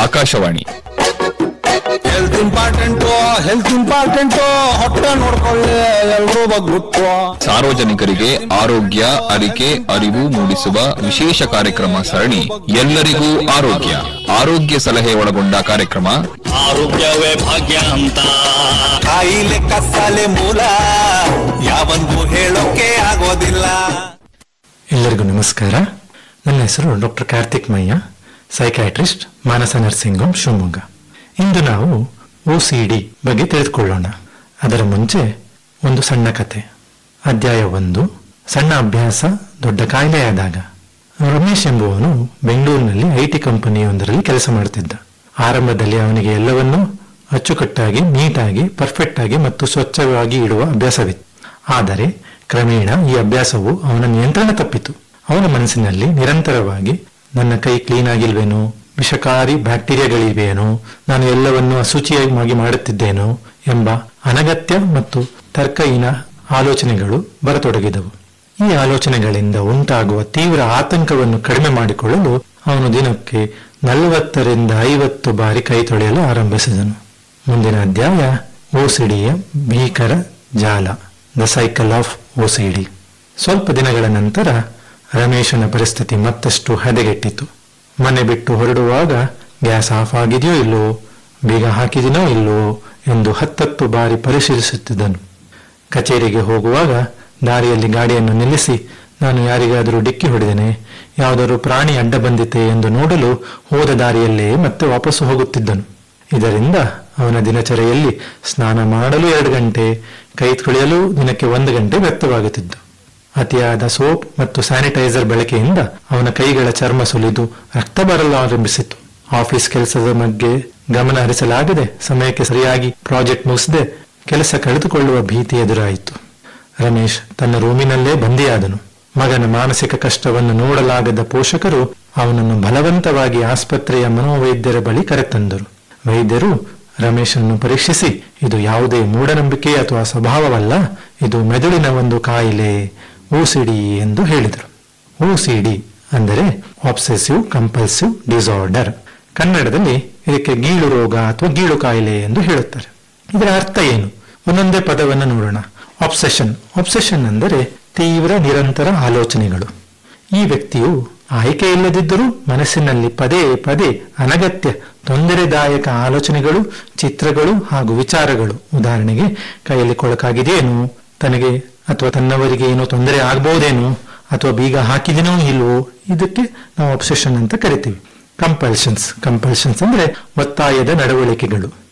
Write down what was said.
Akashvani health important health important ಹೊಟ್ಟೆ ನೋಡ್ಕೊಳ್ಳಿ ಎಲ್ರೂ ಬಗ್ಬಿಟ್ಟು ಸಾರ್ವಜನಿಕರಿಗೆ ಆರೋಗ್ಯ ಅರಿಕೆ ಅರಿವು ಮೂಡಿಸುವ ವಿಶೇಷ ಕಾರ್ಯಕ್ರಮ ಸರಣಿ ಎಲ್ಲರಿಗೂ ಆರೋಗ್ಯ ಆರೋಗ್ಯ ಸಲಹೆ ಒಳಗೊಂಡ ಕಾರ್ಯಕ್ರಮ ಆರೋಗ್ಯವೇ ಭಾಗ್ಯ ಅಂತ ಕಾಯಿಲೆ ಕಸಾಲೆ ಮೂಲ ಯಾವಂದು ಹೇಳೋಕೆ ಆಗೋದಿಲ್ಲ ಎಲ್ಲರಿಗೂ ನಮಸ್ಕಾರ ನನ್ನ ಹೆಸರು doctor Karthik Mayya psychiatrist Manasa nursing home Shivamogga ಇಂದು ನಾವು ಒ ಸಿ ಡಿ ಬಗ್ಗೆ ತಿಳಿದುಕೊಳ್ಳೋಣ ಅದರ ಮುಂಚೆ ಒಂದು ಸಣ್ಣ ಕತೆ ಅಧ್ಯಾಯ ಒಂದು ಸಣ್ಣ ಅಭ್ಯಾಸ ದೊಡ್ಡ ಕಾಯಿಲೆಯಾದಾಗ ರಮೇಶ್ ಎಂಬುವನು ಬೆಂಗಳೂರಿನಲ್ಲಿ ಐ ಟಿ ಕಂಪನಿಯೊಂದರಲ್ಲಿ ಕೆಲಸ ಮಾಡುತ್ತಿದ್ದ ಆರಂಭದಲ್ಲಿ ಅವನಿಗೆ ಎಲ್ಲವನ್ನೂ ಅಚ್ಚುಕಟ್ಟಾಗಿ ನೀಟಾಗಿ ಪರ್ಫೆಕ್ಟ್ ಆಗಿ ಮತ್ತು ಸ್ವಚ್ಛವಾಗಿ ಇಡುವ ಅಭ್ಯಾಸವಿತ್ತು ಆದರೆ ಕ್ರಮೇಣ ಈ ಅಭ್ಯಾಸವು ಅವನ ನಿಯಂತ್ರಣ ತಪ್ಪಿತು ಅವನ ಮನಸ್ಸಿನಲ್ಲಿ ನಿರಂತರವಾಗಿ ನನ್ನ ಕೈ ಕ್ಲೀನ್ ಆಗಿಲ್ವೇನೋ ವಿಷಕಾರಿ ಬ್ಯಾಕ್ಟೀರಿಯಾಗಳಿವೆಯೇನೋ ನಾನು ಎಲ್ಲವನ್ನು ಅಶುಚಿಯಾಗಿ ಮಾಡುತ್ತಿದ್ದೇನೋ ಎಂಬ ಅನಗತ್ಯ ಮತ್ತು ತರ್ಕಹೀನ ಆಲೋಚನೆಗಳು ಬರತೊಡಗಿದವು ಈ ಆಲೋಚನೆಗಳಿಂದ ಉಂಟಾಗುವ ತೀವ್ರ ಆತಂಕವನ್ನು ಕಡಿಮೆ ಮಾಡಿಕೊಳ್ಳಲು ಅವನು ದಿನಕ್ಕೆ ನಲವತ್ತರಿಂದ ಐವತ್ತು ಬಾರಿ ಕೈ ತೊಳೆಯಲು ಆರಂಭಿಸಿದನು ಮುಂದಿನ ಅಧ್ಯಾಯ ಓಸಿಡಿಯ ಭೀಕರ ಜಾಲ ದ ಸೈಕಲ್ ಆಫ್ ಓಸಿಡಿ ಸ್ವಲ್ಪ ದಿನಗಳ ನಂತರ ರಮೇಶನ ಪರಿಸ್ಥಿತಿ ಮತ್ತಷ್ಟು ಹದಗೆಟ್ಟಿತು ಮನೆ ಬಿಟ್ಟು ಹೊರಡುವಾಗ ಗ್ಯಾಸ್ ಆಫ್ ಆಗಿದೆಯೋ ಇಲ್ಲೋ ಬೀಗ ಹಾಕಿದಿನೋ ಇಲ್ಲೋ ಎಂದು ಹತ್ತತ್ತು ಬಾರಿ ಪರಿಶೀಲಿಸುತ್ತಿದ್ದನು ಕಚೇರಿಗೆ ಹೋಗುವಾಗ ದಾರಿಯಲ್ಲಿ ಗಾಡಿಯನ್ನು ನಿಲ್ಲಿಸಿ ನಾನು ಯಾರಿಗಾದರೂ ಡಿಕ್ಕಿ ಹೊಡೆದೇನೆ ಯಾವುದಾದ್ರೂ ಪ್ರಾಣಿ ಅಡ್ಡ ಬಂದಿತೆ ಎಂದು ನೋಡಲು ಹೋದ ದಾರಿಯಲ್ಲೇ ಮತ್ತೆ ವಾಪಸ್ಸು ಹೋಗುತ್ತಿದ್ದನು ಇದರಿಂದ ಅವನ ದಿನಚರಿಯಲ್ಲಿ ಸ್ನಾನ ಮಾಡಲು ಎರಡು ಗಂಟೆ ಕೈ ತೊಳೆಯಲು ದಿನಕ್ಕೆ ಒಂದು ಗಂಟೆ ವ್ಯರ್ಥವಾಗುತ್ತಿದ್ದು ಅತಿಯಾದ ಸೋಪ್ ಮತ್ತು ಸ್ಯಾನಿಟೈಸರ್ ಬಳಕೆಯಿಂದ ಅವನ ಕೈಗಳ ಚರ್ಮ ಸುಲಿದು ರಕ್ತ ಬರಲು ಆರಂಭಿಸಿತು ಆಫೀಸ್ ಕೆಲಸದ ಬಗ್ಗೆ ಗಮನ ಹರಿಸಲಾಗದೆ ಸಮಯಕ್ಕೆ ಸರಿಯಾಗಿ ಪ್ರಾಜೆಕ್ಟ್ ಮುಗಿಸದೆ ಕೆಲಸ ಕಳೆದುಕೊಳ್ಳುವ ಭೀತಿ ಎದುರಾಯಿತು ರಮೇಶ್ ತನ್ನ ರೂಮಿನಲ್ಲೇ ಬಂದಿಯಾದನು ಮಗನ ಮಾನಸಿಕ ಕಷ್ಟವನ್ನು ನೋಡಲಾಗದ ಪೋಷಕರು ಅವನನ್ನು ಬಲವಂತವಾಗಿ ಆಸ್ಪತ್ರೆಯ ಮನೋವೈದ್ಯರ ಬಳಿ ಕರೆತಂದರು ವೈದ್ಯರು ರಮೇಶನ್ನು ಪರೀಕ್ಷಿಸಿ ಇದು ಯಾವುದೇ ಮೂಢನಂಬಿಕೆ ಅಥವಾ ಸ್ವಭಾವವಲ್ಲ ಇದು ಮೆದುಳಿನ ಒಂದು ಕಾಯಿಲೆ ಓಸಿಡಿ ಎಂದು ಹೇಳಿದರು ಓಸಿಡಿ ಅಂದರೆ ಆಬ್ಸೆಸಿವ್ ಕಂಪಲ್ಸಿವ್ ಡಿಸಾರ್ಡರ್ ಕನ್ನಡದಲ್ಲಿ ಇದಕ್ಕೆ ಗೀಳು ರೋಗ ಅಥವಾ ಗೀಳು ಕಾಯಿಲೆ ಎಂದು ಹೇಳುತ್ತಾರೆ ಇದರ ಅರ್ಥ ಏನು ಒಂದೊಂದೇ ಪದವನ್ನು ನೋಡೋಣ ಆಬ್ಸೆಷನ್ ಆಬ್ಸೆಷನ್ ಅಂದರೆ ತೀವ್ರ ನಿರಂತರ ಆಲೋಚನೆಗಳು ಈ ವ್ಯಕ್ತಿಯು ಆಯ್ಕೆ ಇಲ್ಲದಿದ್ದರೂ ಮನಸ್ಸಿನಲ್ಲಿ ಪದೇ ಪದೇ ಅನಗತ್ಯ ತೊಂದರೆದಾಯಕ ಆಲೋಚನೆಗಳು ಚಿತ್ರಗಳು ಹಾಗೂ ವಿಚಾರಗಳು ಉದಾಹರಣೆಗೆ ಕೈಯಲ್ಲಿ ಕೊಳಕಾಗಿದೆಯೇನೋ ತನಗೆ ಅಥವಾ ತನ್ನವರಿಗೆ ಏನೋ ತೊಂದರೆ ಆಗ್ಬಹುದೇನೋ ಅಥವಾ ಬೀಗ ಹಾಕಿದೆನೋ ಇಲ್ವೋ ಇದಕ್ಕೆ ನಾವು ಅಬ್ಸೆಷನ್ ಅಂತ ಕರಿತೀವಿ ಕಂಪಲ್ಷನ್ಸ್ ಕಂಪಲ್ಷನ್ಸ್ ಅಂದ್ರೆ ಒತ್ತಾಯದ ನಡವಳಿಕೆಗಳು